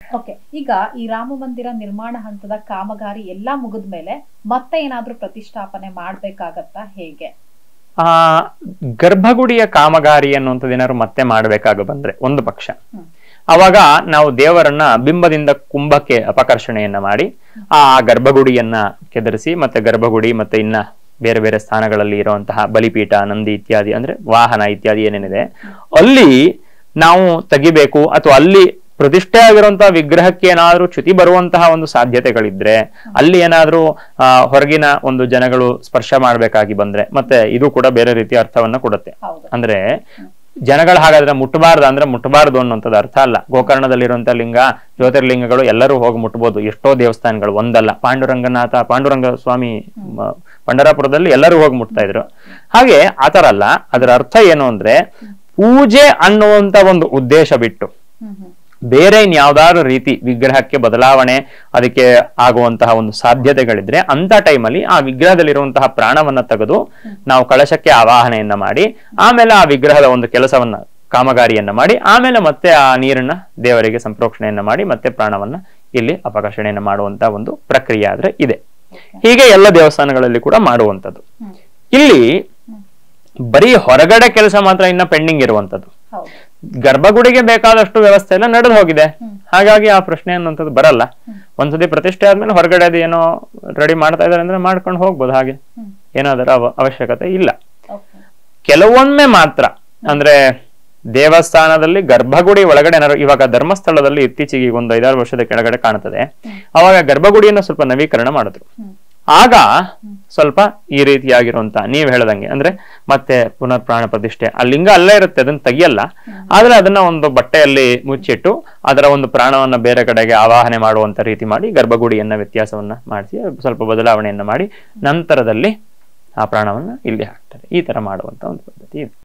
Okay ಈಗ ಈ ರಾಮ ಮಂದಿರ ನಿರ್ಮಾಣ ಹಂತದ ಕಾಮಗಾರಿ ಎಲ್ಲಾ ಮುಗಿದ ಮೇಲೆ ಮತ್ತೆ ಏನಾದ್ರೂ ಪ್ರತಿಷ್ಠಾಪನೆ ಮಾಡ್ಬೇಕಾಗತ್ತಾ ಹೇಗೆ ಆ ಗರ್ಭಗುಡಿಯ ಕಾಮಗಾರಿ ಅನ್ನುವಂಥದ್ದು ಏನಾದ್ರು ಮತ್ತೆ ಮಾಡಬೇಕಾಗ ಬಂದ್ರೆ ಒಂದು ಪಕ್ಷ ಹ್ಮ್. ಅವಾಗ ನಾವು ದೇವರನ್ನ ಬಿಂಬದಿಂದ ಕುಂಭಕ್ಕೆ ಅಪಕರ್ಷಣೆಯನ್ನ ಮಾಡಿ ಆ ಗರ್ಭಗುಡಿಯನ್ನ ಕೆದರಿಸಿ ಮತ್ತೆ ಗರ್ಭಗುಡಿ ಮತ್ತೆ ಇನ್ನ ಬೇರೆ ಬೇರೆ ಸ್ಥಾನಗಳಲ್ಲಿ ಇರುವಂತಹ ಬಲಿಪೀಠ ನಂದಿ ಇತ್ಯಾದಿ ಅಂದ್ರೆ ವಾಹನ ಇತ್ಯಾದಿ ಏನೇನಿದೆ ಅಲ್ಲಿ ನಾವು ತೆಗಿಬೇಕು ಅಥವಾ ಅಲ್ಲಿ ಪ್ರತಿಷ್ಠೆ ಆಗಿರುವಂತಹ ವಿಗ್ರಹಕ್ಕೆ ಏನಾದ್ರೂ ಚ್ಯುತಿ ಬರುವಂತಹ ಒಂದು ಸಾಧ್ಯತೆಗಳಿದ್ರೆ ಅಲ್ಲಿ ಏನಾದ್ರೂ ಆ, ಹೊರಗಿನ ಒಂದು ಜನಗಳು ಸ್ಪರ್ಶ ಮಾಡ್ಬೇಕಾಗಿ ಬಂದ್ರೆ ಮತ್ತೆ ಇದು ಕೂಡ ಬೇರೆ ರೀತಿಯ ಅರ್ಥವನ್ನ ಕೊಡುತ್ತೆ ಹೌದು ಅಂದ್ರೆ ಜನಗಳು ಹಾಗಾದ್ರೆ ಮುಟ್ಟಬಾರ್ದು ಅಂದ್ರೆ ಮುಟ್ಟಬಾರ್ದು ಅನ್ನೋಂಥದ್ದು ಅರ್ಥ ಅಲ್ಲ ಗೋಕರ್ಣದಲ್ಲಿರುವಂತ ಲಿಂಗ ಜ್ಯೋತಿರ್ಲಿಂಗಗಳು ಎಲ್ಲರೂ ಹೋಗಿ ಮುಟ್ಬೋದು ಎಷ್ಟೋ ದೇವಸ್ಥಾನಗಳು ಒಂದಲ್ಲ ಪಾಂಡುರಂಗನಾಥ ಪಾಂಡುರಂಗ ಸ್ವಾಮಿ ಮ, ಪಂಡರಾಪುರದಲ್ಲಿ ಎಲ್ಲರೂ ಹೋಗಿ ಮುಟ್ತಾ ಇದ್ರು ಹಾಗೆ ಆತರ ಅಲ್ಲ ಅದರ ಅರ್ಥ ಏನು ಅಂದ್ರೆ ಪೂಜೆ ಅನ್ನುವಂತ ಒಂದು ಉದ್ದೇಶ ಬಿಟ್ಟು ಹ್ಮ್ ಹ್ಮ್ ಬೇರೆ ಇನ್ಯಾವ್ದಾದ್ರು ರೀತಿ ವಿಗ್ರಹಕ್ಕೆ ಬದಲಾವಣೆ ಅದಕ್ಕೆ ಆಗುವಂತಹ ಒಂದು ಸಾಧ್ಯತೆಗಳಿದ್ರೆ ಅಂತ ಟೈಮಲ್ಲಿ ಆ ವಿಗ್ರಹದಲ್ಲಿರುವಂತಹ ಪ್ರಾಣವನ್ನ ತೆಗೆದು ನಾವು ಕಳಶಕ್ಕೆ ಆವಾಹನೆಯನ್ನ ಮಾಡಿ ಆಮೇಲೆ ಆ ವಿಗ್ರಹದ ಒಂದು ಕೆಲಸವನ್ನ ಕಾಮಗಾರಿಯನ್ನ ಮಾಡಿ ಆಮೇಲೆ ಮತ್ತೆ ಆ ನೀರನ್ನ ದೇವರಿಗೆ ಸಂಪ್ರೋಕ್ಷಣೆಯನ್ನ ಮಾಡಿ ಮತ್ತೆ ಪ್ರಾಣವನ್ನ ಇಲ್ಲಿ ಅಪಕರ್ಷಣೆಯನ್ನ ಮಾಡುವಂತ ಒಂದು ಪ್ರಕ್ರಿಯೆ ಆದ್ರೆ ಇದೆ ಹೀಗೆ ಎಲ್ಲ ದೇವಸ್ಥಾನಗಳಲ್ಲಿ ಕೂಡ ಮಾಡುವಂಥದ್ದು ಹ್ಮ್ ಇಲ್ಲಿ ಬರೀ ಹೊರಗಡೆ ಕೆಲಸ ಮಾತ್ರ ಇನ್ನ ಪೆಂಡಿಂಗ್ ಇರುವಂತದ್ದು ಹೌದು ಗರ್ಭಗುಡಿಗೆ ಬೇಕಾದಷ್ಟು ವ್ಯವಸ್ಥೆ ಎಲ್ಲ ನಡೆದು ಹೋಗಿದೆ ಹ್ಮ್. ಹಾಗಾಗಿ ಆ ಪ್ರಶ್ನೆ ಅನ್ನುವಂಥದ್ದು ಬರಲ್ಲ ಒಂದ್ಸತಿ ಪ್ರತಿಷ್ಠೆ ಆದ್ಮೇಲೆ ಹೊರಗಡೆ ಅದು ಏನೋ ರೆಡಿ ಮಾಡ್ತಾ ಇದಾರೆ ಅಂದ್ರೆ ಮಾಡ್ಕೊಂಡು ಹೋಗ್ಬೋದು ಹಾಗೆ ಹ್ಮ್ ಏನಾದರೂ ಅವ ಅವಶ್ಯಕತೆ ಇಲ್ಲ ಓಕೆ ಕೆಲವೊಮ್ಮೆ ಮಾತ್ರ ಅಂದ್ರೆ ದೇವಸ್ಥಾನದಲ್ಲಿ ಗರ್ಭಗುಡಿ ಒಳಗಡೆ ಏನಾದ್ರು ಇವಾಗ ಧರ್ಮಸ್ಥಳದಲ್ಲಿ ಇತ್ತೀಚೆಗೆ ಈಗ ಒಂದು ಐದಾರು ವರ್ಷದ ಕೆಳಗಡೆ ಕಾಣ್ತದೆ ಅವಾಗ ಗರ್ಭಗುಡಿಯನ್ನು ಸ್ವಲ್ಪ ನವೀಕರಣ ಮಾಡಿದ್ರು ಹ್ಮ್ ಆಗ ಸ್ವಲ್ಪ ಈ ರೀತಿಯಾಗಿರುವಂತ ನೀವ್ ಹೇಳ್ದಂಗೆ ಅಂದ್ರೆ ಮತ್ತೆ ಪುನರ್ ಪ್ರಾಣ ಪ್ರತಿಷ್ಠೆ ಆ ಲಿಂಗ ಅಲ್ಲೇ ಇರುತ್ತೆ ಅದನ್ನ ತೆಗಿಯಲ್ಲ ಆದ್ರೆ ಅದನ್ನ ಒಂದು ಬಟ್ಟೆಯಲ್ಲಿ ಮುಚ್ಚಿಟ್ಟು ಅದರ ಒಂದು ಪ್ರಾಣವನ್ನ ಬೇರೆ ಕಡೆಗೆ ಆವಾಹನೆ ಮಾಡುವಂತ ರೀತಿ ಮಾಡಿ ಗರ್ಭಗುಡಿಯನ್ನ ವ್ಯತ್ಯಾಸವನ್ನ ಮಾಡಿಸಿ ಸ್ವಲ್ಪ ಬದಲಾವಣೆಯನ್ನ ಮಾಡಿ ನಂತರದಲ್ಲಿ ಆ ಪ್ರಾಣವನ್ನ ಇಲ್ಲಿ ಹಾಕ್ತಾರೆ ಈ ತರ ಮಾಡುವಂತ ಒಂದು ಪದ್ಧತಿ ಇದೆ